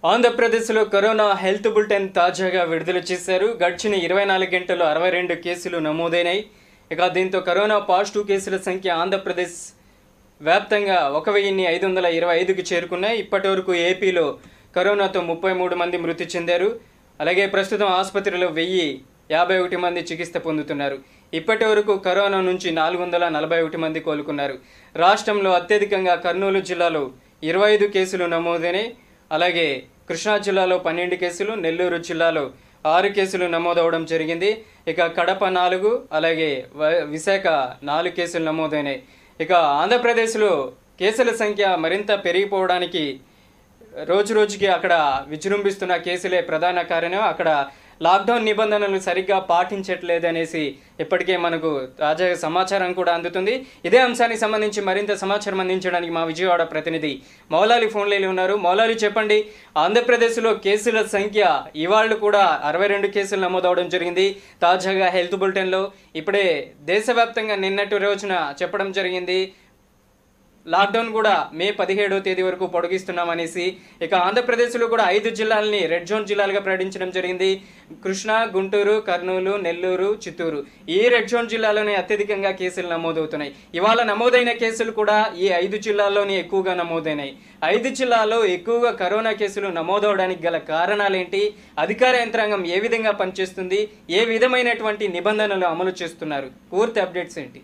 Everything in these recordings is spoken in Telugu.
ఆంధ్రప్రదేశ్లో కరోనా హెల్త్ బులెటిన్ తాజాగా విడుదల చేశారు గడిచిన ఇరవై నాలుగు గంటల్లో అరవై రెండు కేసులు నమోదైనాయి ఇక దీంతో కరోనా పాజిటివ్ కేసుల సంఖ్య ఆంధ్రప్రదేశ్ వ్యాప్తంగా ఒక వెయ్యిన్ని ఐదు వందల ఇరవై ఐదుకు చేరుకున్నాయి ఇప్పటి వరకు ఏపీలో కరోనాతో ముప్పై మూడు మంది మృతి చెందారు అలాగే ప్రస్తుతం ఆసుపత్రిలో వెయ్యి యాభై ఒకటి మంది చికిత్స పొందుతున్నారు ఇప్పటి వరకు కరోనా నుంచి నాలుగు వందల నలభై ఒకటి మంది కోలుకున్నారు రాష్ట్రంలో అత్యధికంగా కర్నూలు జిల్లాలో ఇరవై ఐదు కేసులు నమోదైనాయి అలాగే కృష్ణా జిల్లాలో పన్నెండు కేసులు నెల్లూరు జిల్లాలో ఆరు కేసులు నమోదవడం జరిగింది ఇక కడప నాలుగు అలాగే వ- విశాఖ నాలుగు కేసులు నమోదైనాయి ఇక ఆంధ్రప్రదేశ్లో కేసుల సంఖ్య మరింత పెరిగిపోవడానికి రోజు రోజుకి అక్కడ విజృంభిస్తున్న కేసులే ప్రధాన కారణం అక్కడ లాక్డౌన్ నిబంధనలు సరిగ్గా పాటించట్లేదనేసి ఇప్పటికే మనకు తాజా సమాచారం కూడా అందుతుంది ఇదే అంశానికి సంబంధించి మరింత సమాచారం అందించడానికి మా విజయవాడ ప్రతినిధి మౌలాలి ఫోన్లో ఉన్నారు మౌలాలి చెప్పండి ఆంధ్రప్రదేశ్లో కేసుల సంఖ్య ఇవాళ కూడా అరవై రెండు కేసులు నమోదవడం జరిగింది తాజాగా హెల్త్ బులెటిన్లో ఇప్పుడే దేశవ్యాప్తంగా నిన్నటి రోజున చెప్పడం జరిగింది లాక్డౌన్ కూడా మే పదిహేడో తేదీ వరకు పొడిగిస్తున్నామనేసి ఇక ఆంధ్రప్రదేశ్లో కూడా ఐదు జిల్లాలని రెడ్ జోన్ జిల్లాలుగా ప్రకటించడం జరిగింది కృష్ణా గుంటూరు కర్నూలు నెల్లూరు చిత్తూరు ఈ రెడ్ జోన్ జిల్లాలోనే అత్యధికంగా కేసులు నమోదవుతున్నాయి ఇవాళ నమోదైన కేసులు కూడా ఈ ఐదు జిల్లాల్లోనే ఎక్కువగా నమోదైనాయి ఐదు జిల్లాల్లో ఎక్కువగా కరోనా కేసులు నమోదవడానికి గల కారణాలేంటి అధికార యంత్రాంగం ఏ విధంగా పనిచేస్తుంది ఏ విధమైనటువంటి నిబంధనలు అమలు చేస్తున్నారు పూర్తి అప్డేట్స్ ఏంటి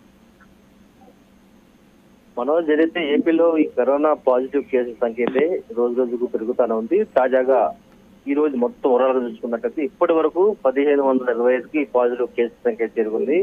మనోజ్ ఏదైతే ఏపీలో ఈ కరోనా పాజిటివ్ కేసుల సంఖ్య అయితే రోజు రోజుకు పెరుగుతానే ఉంది తాజాగా ఈ రోజు మొత్తం ఓవరాల్ గా చూసుకున్నట్టయితే ఇప్పటి వరకు పదిహేను వందల ఇరవై ఐదుకి పాజిటివ్ కేసుల సంఖ్య చేరుకుంది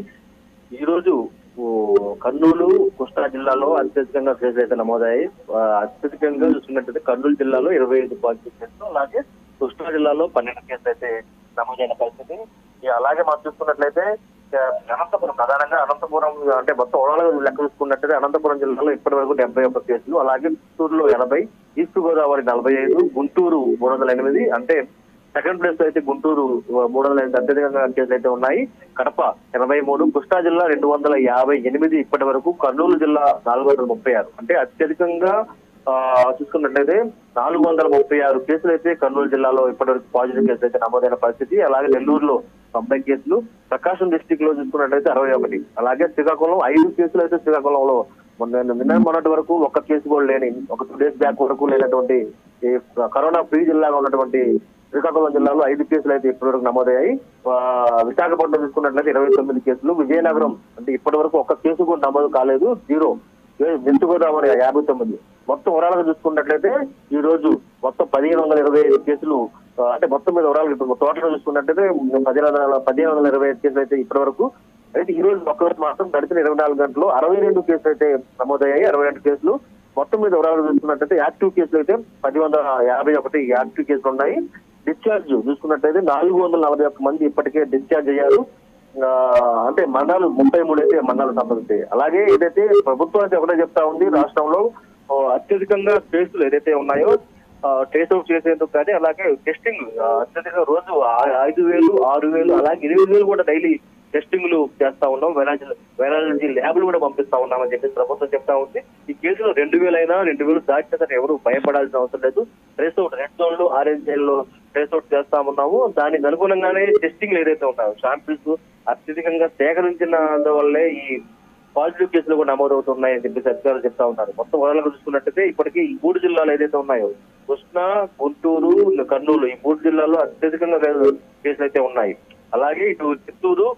ఈ రోజు ఓ, కర్నూలు కృష్ణా జిల్లాలో అత్యధికంగా కేసులు అయితే నమోదయ్యాయి ఆ, అత్యధికంగా చూసుకున్నట్టయితే కర్నూలు జిల్లాలో ఇరవై ఐదు పాజిటివ్ కేసులు అలాగే కృష్ణా జిల్లాలో పన్నెండు కేసులు అయితే నమోదైన పరిస్థితి ఇక అలాగే మనం చూసుకున్నట్లయితే ఇక అనంతపురం ప్రధానంగా అనంతపురం అంటే మొత్తం ఓవరాల్ లెక్క చూసుకున్నట్టయితే అనంతపురం జిల్లాలో ఇప్పటి వరకు డెబ్బై ఒక్క కేసులు అలాగే చిత్తూరులో ఎనభై ఈస్ట్ గోదావరి నలభై ఐదు గుంటూరు మూడు వందల ఎనిమిది అంటే సెకండ్ ప్లేస్ లో అయితే గుంటూరు మూడు వందల ఎనిమిది అత్యధికంగా కేసులు అయితే ఉన్నాయి కడప ఎనభై మూడు కృష్ణా జిల్లా రెండు వందల యాభై ఎనిమిది ఇప్పటి వరకు కర్నూలు జిల్లా నాలుగు వందల ముప్పై ఆరు అంటే అత్యధికంగా ఆ, చూసుకున్నట్లయితే నాలుగు వందల ముప్పై ఆరు కేసులు అయితే కర్నూలు జిల్లాలో ఇప్పటివరకు పాజిటివ్ కేసులు అయితే నమోదైన పరిస్థితి అలాగే నెల్లూరులో తొంభై కేసులు ప్రకాశం డిస్టిక్ లో చూసుకున్నట్లయితే అరవై ఒకటి అలాగే శ్రీకాకుళం ఐదు కేసులు అయితే శ్రీకాకుళంలో మొన్న నిన్న మొన్నటి వరకు ఒక్క కేసు కూడా లేని ఒక టూ డేస్ బ్యాక్ వరకు లేనటువంటి ఈ కరోనా ఫ్రీ జిల్లాగా ఉన్నటువంటి శ్రీకాకుళం జిల్లాలో ఐదు కేసులు అయితే ఇప్పటివరకు నమోదయ్యాయి ఆ, విశాఖపట్నం చూసుకున్నట్లయితే ఇరవై తొమ్మిది కేసులు విజయనగరం అంటే ఇప్పటి వరకు ఒక్క కేసు కూడా నమోదు కాలేదు జీరో వెస్ట్ గోదావరి యాభై తొమ్మిది మొత్తం ఓవరాల్ చూసుకున్నట్లయితే ఈ రోజు మొత్తం పదిహేను వందల ఇరవై ఐదు కేసులు ఆ, అంటే మొత్తం మీద ఓవరాల్ ఇప్పుడు టోటల్ చూసుకున్నట్లయితే పదిహేను వందల పదిహేను వందల ఇరవై ఐదు కేసులు అయితే ఇప్పటి వరకు అయితే ఈ రోజు ఒక్క రోజు మాత్రం గడిచిన ఇరవై నాలుగు గంటలు అరవై రెండు కేసులు అయితే నమోదయ్యాయి అరవై రెండు కేసులు మొత్తం మీద ఓవరాల్ చూసుకున్నట్లయితే యాక్టివ్ కేసులు అయితే పది వందల యాభై ఒకటి యాక్టివ్ కేసులు ఉన్నాయి డిశ్చార్జ్ చూసుకున్నట్లయితే నాలుగు వందల నలభై ఒక్క మంది ఇప్పటికే డిశ్చార్జ్ అయ్యారు ఆ, అంటే మండలాలు ముప్పై మూడు అయితే మండలాలు సంబంధించి అలాగే ఏదైతే ప్రభుత్వం అయితే ఒకటే చెప్తా ఉంది రాష్ట్రంలో ఆ, అత్యధికంగా కేసులు ఏదైతే ఉన్నాయో ట్రేస్ అవుట్ చేసేందుకు కానీ అలాగే టెస్టింగ్ అత్యధికంగా రోజు ఆ- ఐదు వేలు ఆరు వేలు అలాగే ఎనిమిది వేలు కూడా డైలీ టెస్టింగ్లు చేస్తా ఉన్నాం వైరాలజీ వైరాలజీ ల్యాబ్లు కూడా పంపిస్తా ఉన్నామని చెప్పి ప్రభుత్వం చెప్తా ఉంది ఈ కేసులో రెండు వేలైనా రెండు వేలు దాటితే సరే ఎవరు భయపడాల్సిన అవసరం లేదు ట్రేస్ అవుట్ రెడ్ జోన్ లో ఆరెంజ్ జోన్ లో ట్రేస్ అవుట్ చేస్తా ఉన్నాము దానికి అనుగుణంగానే టెస్టింగ్ ఏదైతే ఉన్నాయో శాంపిల్స్ అత్యధికంగా సేకరించిన వల్లే ఈ పాజిటివ్ కేసులు కూడా నమోదవుతున్నాయని చెప్పేసి అధికారులు చెప్తా ఉన్నారు మొత్తం ఓవరాల్ గా చూసుకున్నట్టయితే ఇప్పటికీ ఈ మూడు జిల్లాలు ఏదైతే ఉన్నాయో కృష్ణా గుంటూరు కర్నూలు ఈ మూడు జిల్లాల్లో అత్యధికంగా కేసులు అయితే ఉన్నాయి అలాగే ఇటు చిత్తూరు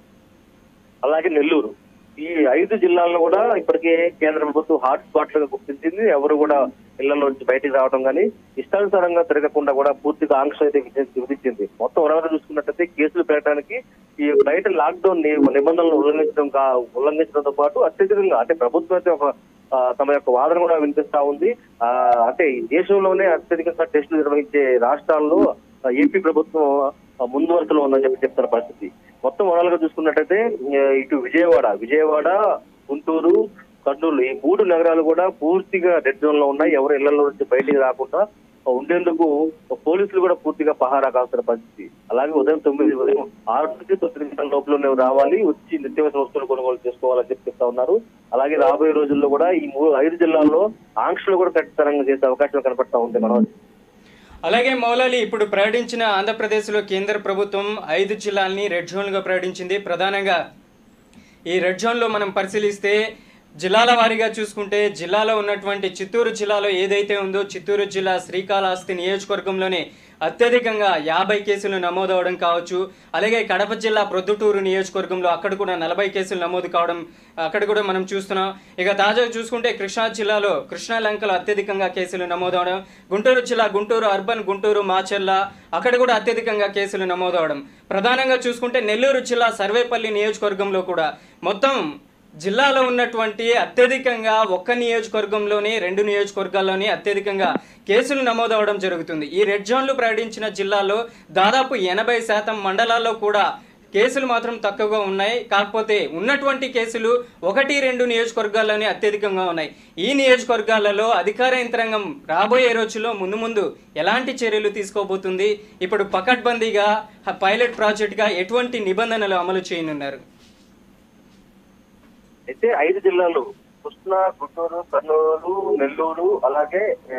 అలాగే నెల్లూరు ఈ ఐదు జిల్లాలను కూడా ఇప్పటికే కేంద్ర ప్రభుత్వం హాట్ స్పాట్ లుగా గుర్తించింది ఎవరు కూడా ఇళ్లలో నుంచి బయటికి రావడం కానీ ఇష్టానుసారంగా తిరగకుండా కూడా పూర్తిగా ఆంక్ష అయితే విధించి- విధించింది మొత్తం ఓవరాల్ చూసుకున్నట్టయితే కేసులు పెరగడానికి ఈ బయట లాక్డౌన్ ని- నిబంధనలు ఉల్లంఘించడం కా ఉల్లంఘించడంతో పాటు అత్యధికంగా అంటే ప్రభుత్వం అయితే ఒక ఆ, తమ యొక్క వాదన కూడా వినిపిస్తా ఉంది ఆ, అంటే ఈ దేశంలోనే అత్యధికంగా టెస్టులు నిర్వహించే రాష్ట్రాల్లో ఆ, ఏపీ ప్రభుత్వం ఆ, ముందు వరుసలో ఉందని చెప్పి చెప్తున్న పరిస్థితి మొత్తం ఓవరాల్ గా చూసుకున్నట్టయితే ఆ, ఇటు విజయవాడ విజయవాడ గుంటూరు కర్నూలు ఈ మూడు నగరాలు కూడా పూర్తిగా రెడ్ జోన్ లో ఉన్నాయి ఎవరు ఇళ్లలో నుంచి బయటికి రాకుండా ఉండేందుకు పోలీసులు కూడా పూర్తిగా పహారా కాల్సిన పరిస్థితి అలాగే ఉదయం తొమ్మిది ఉదయం ఆరు నుంచి తొమ్మిది గంటల లోపల నువ్వు రావాలి వచ్చి నిత్యావసర వస్తువులు కొనుగోలు చేసుకోవాలని చెప్పి చెప్తా ఉన్నారు అలాగే రాబోయే రోజుల్లో కూడా ఈ మూడు ఐదు జిల్లాల్లో ఆంక్షలు కూడా ఖచ్చితంగా చేసే అవకాశం కనపడతా ఉంది మనం అలాగే మౌలాలి ఇప్పుడు ప్రకటించిన ఆంధ్రప్రదేశ్లో కేంద్ర ప్రభుత్వం ఐదు జిల్లాల్ని రెడ్ జోన్గా ప్రకటించింది ప్రధానంగా ఈ రెడ్ జోన్లో మనం పరిశీలిస్తే జిల్లాల వారీగా చూసుకుంటే జిల్లాలో ఉన్నటువంటి చిత్తూరు జిల్లాలో ఏదైతే ఉందో చిత్తూరు జిల్లా శ్రీకాళహస్తి నియోజకవర్గంలోనే అత్యధికంగా యాభై కేసులు నమోదవడం కావచ్చు అలాగే కడప జిల్లా ప్రొద్దుటూరు నియోజకవర్గంలో అక్కడ కూడా నలభై కేసులు నమోదు కావడం అక్కడ కూడా మనం చూస్తున్నాం ఇక తాజాగా చూసుకుంటే కృష్ణా జిల్లాలో కృష్ణా లంకలో అత్యధికంగా కేసులు నమోదవడం గుంటూరు జిల్లా గుంటూరు అర్బన్ గుంటూరు మాచెల్ల అక్కడ కూడా అత్యధికంగా కేసులు నమోదవడం ప్రధానంగా చూసుకుంటే నెల్లూరు జిల్లా సర్వేపల్లి నియోజకవర్గంలో కూడా మొత్తం జిల్లాలో ఉన్నటువంటి అత్యధికంగా ఒక్క నియోజకవర్గంలోనే రెండు నియోజకవర్గాల్లోనే అత్యధికంగా కేసులు నమోదవడం జరుగుతుంది ఈ రెడ్ జోన్లు ప్రకటించిన జిల్లాలో దాదాపు ఎనభై శాతం మండలాల్లో కూడా కేసులు మాత్రం తక్కువగా ఉన్నాయి కాకపోతే ఉన్నటువంటి కేసులు ఒకటి రెండు నియోజకవర్గాల్లోనే అత్యధికంగా ఉన్నాయి ఈ నియోజకవర్గాలలో అధికార యంత్రాంగం రాబోయే రోజుల్లో ముందు ముందు ఎలాంటి చర్యలు తీసుకోబోతుంది ఇప్పుడు పకడ్బందీగా పైలట్ ప్రాజెక్టుగా ఎటువంటి నిబంధనలు అమలు చేయనున్నారు అయితే ఐదు జిల్లాలు కృష్ణా గుంటూరు కర్నూలు నెల్లూరు అలాగే ఏ,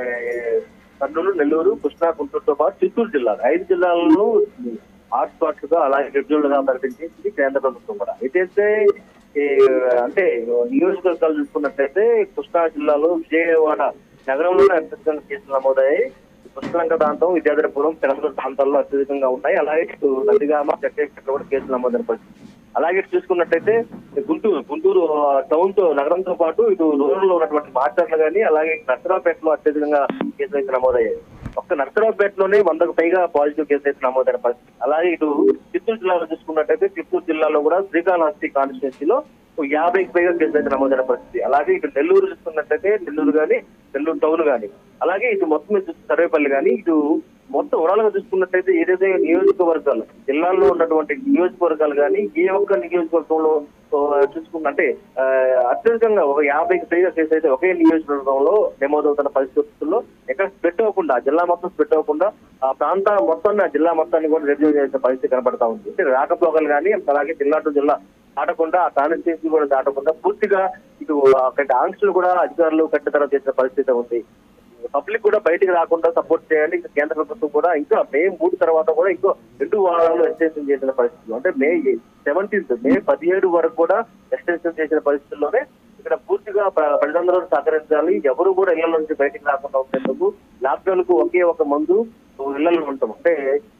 కర్నూలు నెల్లూరు కృష్ణా గుంటూరుతో పాటు చిత్తూరు జిల్లాలు ఐదు జిల్లాలను హాట్స్పాట్ గా అలాగే షెడ్యూల్ గా ప్రకటించింది కేంద్ర ప్రభుత్వం కూడా అయితే ఈ, అంటే నియోజకవర్గాలు చూసుకున్నట్లయితే కృష్ణా జిల్లాలో విజయవాడ నగరంలోనే అత్యధికంగా కేసులు నమోదయ్యాయి పుష్కలంక ప్రాంతం విద్యాధరపురం తెలంగాణ ప్రాంతాల్లో అత్యధికంగా ఉన్నాయి అలాగే ఇటు నందిగామ చక్కేశ్వర కూడా కేసులు నమోదైన పరిస్థితి అలాగే ఇటు చూసుకున్నట్టయితే గుంటూరు గుంటూరు టౌన్ తో నగరంతో పాటు ఇటు రూరల్ లో ఉన్నటువంటి మాచర్లు కానీ అలాగే నర్సరావుపేటలో అత్యధికంగా కేసులు అయితే నమోదయ్యాయి ఒక్క నర్సరావుపేటలోనే వందకు పైగా పాజిటివ్ కేసులు అయితే నమోదైన పరిస్థితి అలాగే ఇటు చిత్తూరు జిల్లాలో చూసుకున్నట్టయితే చిత్తూరు జిల్లాలో కూడా శ్రీకాళహస్తి కాన్స్టిట్యున్సీలో యాభైకి పైగా కేసులు అయితే నమోదైన పరిస్థితి అలాగే ఇటు నెల్లూరు చూసుకున్నట్టయితే నెల్లూరు కానీ నెల్లూరు టౌన్ కానీ అలాగే ఇటు మొత్తం మీద చూస్తే సర్వేపల్లి కానీ ఇటు మొత్తం ఓవరాల్ గా చూసుకున్నట్టయితే ఏదైతే నియోజకవర్గాలు జిల్లాల్లో ఉన్నటువంటి నియోజకవర్గాలు కానీ ఏ ఒక్క నియోజకవర్గంలో ఆ, చూసుకున్న అంటే ఆ, అత్యధికంగా ఒక యాభైకి పైగా కేసు అయితే ఒకే నియోజకవర్గంలో నమోదవుతున్న పరిస్థితుల్లో ఎక్కడ స్ప్రెడ్ అవ్వకుండా జిల్లా మొత్తం స్ప్రెడ్ అవ్వకుండా ఆ ప్రాంత మొత్తాన్ని ఆ జిల్లా మొత్తాన్ని కూడా రెడ్యూస్ చేసే పరిస్థితి కనబడతా ఉంది అంటే రాకపోకలు కానీ అలాగే జిల్లా టు జిల్లా దాటకుండా ఆ కాన్స్టిట్యూన్సీ కూడా దాటకుండా పూర్తిగా ఇటు అక్కడ ఆంక్షలు కూడా అధికారులు కట్టుదల చేసిన పరిస్థితి ఉంది పబ్లిక్ కూడా బయటికి రాకుండా సపోర్ట్ చేయాలి ఇంకా కేంద్ర ప్రభుత్వం కూడా ఇంకా మే మూడు తర్వాత కూడా ఇంకో రెండు వారాలు ఎక్స్టెన్షన్ చేసిన పరిస్థితులు అంటే మే సెవెంటీన్త్ మే పదిహేడు వరకు కూడా ఎక్స్టెన్షన్ చేసిన పరిస్థితుల్లోనే ఇక్కడ పూర్తిగా ప్ర- ప్రజలందరూ సహకరించాలి ఎవరు కూడా ఇళ్ల నుంచి బయటికి రాకుండా ఉండేందుకు లాక్డౌన్ కు ఒకే ఒక మందు ఇళ్లలో ఉంటాం అంటే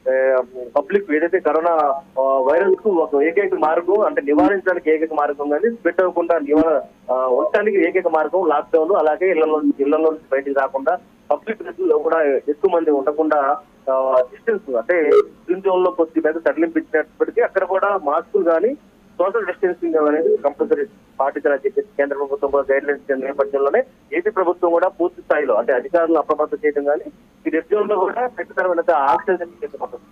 పబ్లిక్ ఏదైతే కరోనా ఆ, వైరస్ కు ఒక ఏకైక మార్గం అంటే నివారించడానికి ఏకైక మార్గం కానీ స్ప్రెడ్ అవ్వకుండా నివారణ ఆ, ఉండటానికి ఏకైక మార్గం లాక్డౌన్ అలాగే ఇళ్లలో ఇళ్లలో నుంచి బయటికి రాకుండా పబ్లిక్ లో కూడా ఎక్కువ మంది ఉండకుండా డిస్టెన్స్ అంటే గ్రీన్ జోన్ లో కొద్ది మీద తరలింపించినప్పటికీ అక్కడ కూడా మాస్కులు కానీ సోషల్ డిస్టెన్సింగ్ అనేది కంపల్సరీ పాటించాలని చెప్పేసి కేంద్ర ప్రభుత్వం కూడా గైడ్ లైన్స్ ఇచ్చిన నేపథ్యంలోనే ఏపీ ప్రభుత్వం కూడా పూర్తి స్థాయిలో అంటే అధికారులు అప్రమత్తం చేయడం కానీ ఈ రెడ్ జోన్ లో కూడా ఖచ్చితమైన ఆక్సిజన్ చేపడుతుంది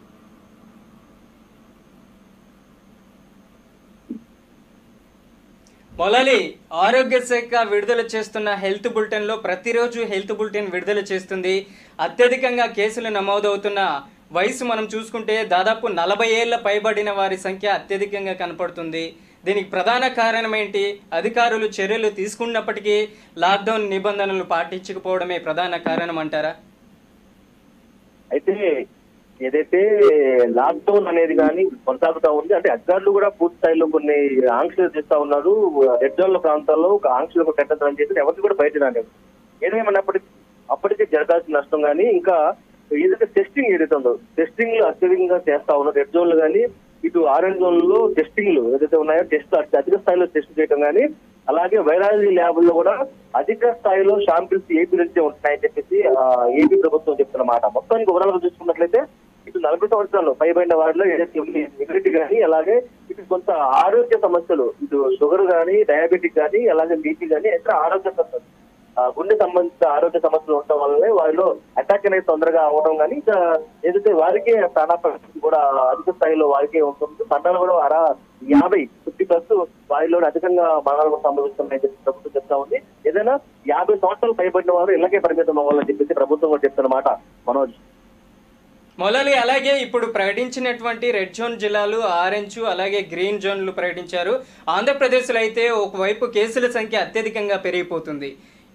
మొలాలి ఆరోగ్య శాఖ విడుదల చేస్తున్న హెల్త్ బులెటిన్లో ప్రతిరోజు హెల్త్ బులెటిన్ విడుదల చేస్తుంది అత్యధికంగా కేసులు నమోదవుతున్న వయసు మనం చూసుకుంటే దాదాపు నలభై ఏళ్ల పైబడిన వారి సంఖ్య అత్యధికంగా కనపడుతుంది దీనికి ప్రధాన కారణం ఏంటి అధికారులు చర్యలు తీసుకున్నప్పటికీ లాక్డౌన్ నిబంధనలు పాటించకపోవడమే ప్రధాన కారణం అంటారా అయితే ఏదైతే లాక్డౌన్ అనేది కానీ కొనసాగుతా ఉంది అంటే అధికారులు కూడా పూర్తి స్థాయిలో కొన్ని ఆంక్షలు చేస్తా ఉన్నారు రెడ్ జోన్ల ప్రాంతాల్లో ఒక ఆంక్షలకు కట్టదని చెప్పి ఎవరికి కూడా బయట రాలేదు ఏదేమన్నప్పటికీ అప్పటికే జరగాల్సిన నష్టం కానీ ఇంకా ఏదైతే టెస్టింగ్ ఏదైతే ఉందో టెస్టింగ్ అత్యధికంగా చేస్తా ఉన్నారు రెడ్ జోన్లు కానీ ఇటు ఆరెంజ్ జోన్ లో టెస్టింగ్లు ఏదైతే ఉన్నాయో టెస్ట్ అధిక స్థాయిలో టెస్ట్ చేయడం కానీ అలాగే వైరాలజీ ల్యాబుల్లో కూడా అధిక స్థాయిలో శాంపిల్స్ ఏపీ నుంచే ఉంటున్నాయని చెప్పేసి ఆ, ఏపీ ప్రభుత్వం చెప్తున్న మాట మొత్తానికి ఓవరాల్ గా చూసుకున్నట్లయితే ఇటు నలభై సంవత్సరాలు పైబడిన వారిలో ఏదైతే ఇమ్యూనిటీ కానీ అలాగే ఇటు కొంత ఆరోగ్య సమస్యలు ఇటు షుగర్ కానీ డయాబెటిక్ కానీ అలాగే బీపీ కానీ ఇతర ఆరోగ్య సమస్యలు ఆ, గుండె సంబంధిత ఆరోగ్య సమస్యలు ఉండటం వల్లనే వారిలో అటాక్ అనేది తొందరగా అవడం కానీ ఇంకా ఏదైతే వారికే ప్రాణ పరిస్థితి కూడా అధిక స్థాయిలో వారికే ఉంటుంది మండలం కూడా అరా యాభై ఫిఫ్టీ ప్లస్ వారిలో అధికంగా మరణాలు సంభవిస్తున్నాయని చెప్పి ప్రభుత్వం చెప్తా ఉంది ఏదైనా యాభై సంవత్సరాలు పైబడిన వారు ఇళ్ళకే పరిమితం అవ్వాలని చెప్పేసి ప్రభుత్వం కూడా చెప్తున్న మాట మనోజ్ మొలలి అలాగే ఇప్పుడు ప్రకటించినటువంటి రెడ్ జోన్ జిల్లాలు ఆరెంజ్ అలాగే గ్రీన్ జోన్లు ప్రకటించారు ఆంధ్రప్రదేశ్లో అయితే ఒకవైపు కేసుల సంఖ్య అత్యధికంగా పెరిగిపోతుంది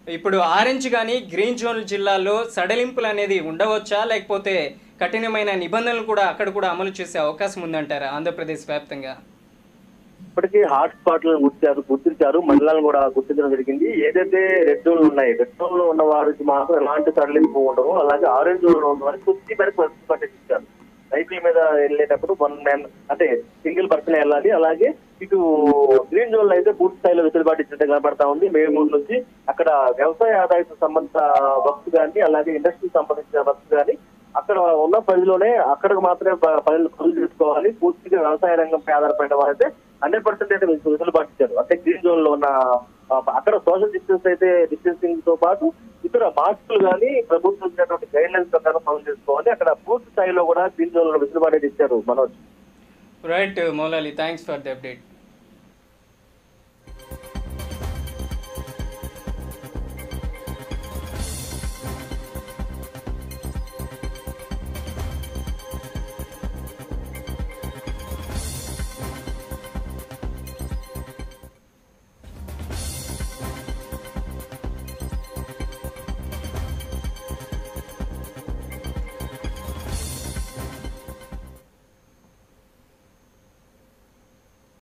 ఇప్పుడు ఆరెంజ్ కానీ గ్రీన్ జోన్ జిల్లాల్లో సడలింపులు అనేది ఉండవచ్చా లేకపోతే కఠినమైన నిబంధనలు కూడా అక్కడ కూడా అమలు చేసే అవకాశం ఉందంటారా ఆంధ్రప్రదేశ్ వ్యాప్తంగా ఇప్పటికీ హాట్ స్పాట్లను గుర్తించారు గుర్తించారు మండలాలను కూడా గుర్తించడం జరిగింది ఏదైతే రెడ్ జోన్లు ఉన్నాయి రెడ్ జోన్ లో ఉన్న వారికి మాత్రం ఎలాంటి సడలింపు ఉండవు అలాగే ఆరెంజ్ జోన్ లో ఉన్న వారికి కొద్ది మేరకు పట్టించారు సైకిల్ మీద వెళ్ళేటప్పుడు వన్ మ్యాన్ అంటే సింగిల్ పర్సన్ వెళ్ళాలి అలాగే ఇటు గ్రీన్ జోన్ లో అయితే పూర్తి స్థాయిలో వెసులుబాటు ఇచ్చినట్టు కనబడతా ఉంది మే మూడు నుంచి అక్కడ వ్యవసాయ ఆదాయ సంబంధిత వర్క్స్ కానీ అలాగే ఇండస్ట్రీ సంబంధించిన వర్క్స్ కానీ అక్కడ ఉన్న పరిధిలోనే అక్కడికి మాత్రమే ప- పనులు పనులు చేసుకోవాలి పూర్తిగా వ్యవసాయ రంగంపై ఆధారపడిన వారైతే హండ్రెడ్ పర్సెంట్ అయితే మీకు వెసులుబాటు ఇచ్చారు అంటే గ్రీన్ జోన్ లో ఉన్న ఆ, అక్కడ సోషల్ డిస్టెన్స్ అయితే డిస్టెన్సింగ్ తో పాటు ఇతర మాస్కులు కానీ ప్రభుత్వం ఇచ్చినటువంటి గైడ్ లైన్స్ ప్రకారం పనులు చేసుకోవాలి అక్కడ పూర్తి స్థాయిలో కూడా గ్రీన్ జోన్ లో వెసులుబాటు అయితే ఇచ్చారు Manoj right Moulali thanks for the update